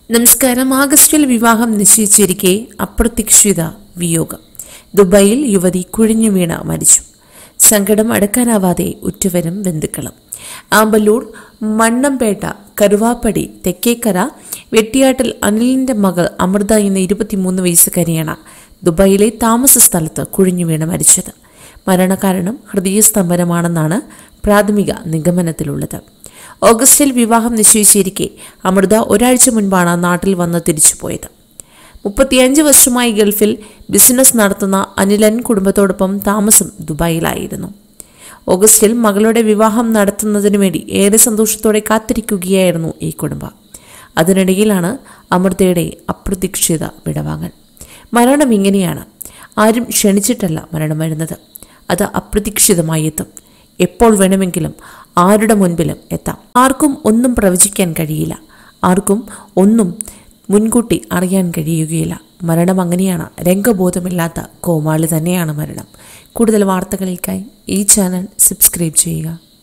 നമസ്കാരം ആഗസ്റ്റിൽ വിവാഹം നിശ്ചയിച്ചിരിക്കെ അപ്രതീക്ഷിത വിയോഗം ദുബായിൽ യുവതി കുഴിഞ്ഞു വീണ മരിച്ചു സങ്കടം അടക്കാനാവാതെ ഉറ്റവരും ബന്ധുക്കളും ആമ്പല്ലൂർ മണ്ണമ്പേട്ട കരുവാപ്പടി തെക്കേക്കര വെട്ടിയാട്ടിൽ അനിലിന്റെ മകൾ അമൃത എന്ന ഇരുപത്തിമൂന്ന് വയസ്സുകാരിയാണ് ദുബായിലെ താമസ സ്ഥലത്ത് കുഴിഞ്ഞു വീണ് മരിച്ചത് മരണകാരണം ഹൃദയസ്തംഭനമാണെന്നാണ് പ്രാഥമിക നിഗമനത്തിലുള്ളത് ഓഗസ്റ്റിൽ വിവാഹം നിശ്ചയിച്ചിരിക്കെ അമൃത ഒരാഴ്ച മുൻപാണ് നാട്ടിൽ വന്ന് തിരിച്ചുപോയത് മുപ്പത്തിയഞ്ച് വർഷമായി ഗൾഫിൽ ബിസിനസ് നടത്തുന്ന അനിലൻ കുടുംബത്തോടൊപ്പം താമസം ദുബായിലായിരുന്നു ഓഗസ്റ്റിൽ മകളുടെ വിവാഹം നടത്തുന്നതിനു വേണ്ടി ഏറെ സന്തോഷത്തോടെ കാത്തിരിക്കുകയായിരുന്നു ഈ കുടുംബം അതിനിടയിലാണ് അമൃതയുടെ അപ്രതീക്ഷിത വിടവാങ്ങൽ മരണം ഇങ്ങനെയാണ് ആരും ക്ഷണിച്ചിട്ടല്ല മരണം വരുന്നത് അത് അപ്രതീക്ഷിതമായി എത്തും എപ്പോൾ വേണമെങ്കിലും ആരുടെ മുൻപിലും എത്താം ആർക്കും ഒന്നും പ്രവചിക്കാൻ കഴിയില്ല ആർക്കും ഒന്നും മുൻകൂട്ടി അറിയാൻ കഴിയുകയില്ല മരണം അങ്ങനെയാണ് രംഗബോധമില്ലാത്ത കോമാളി തന്നെയാണ് മരണം കൂടുതൽ വാർത്തകൾക്കായി ഈ ചാനൽ സബ്സ്ക്രൈബ് ചെയ്യുക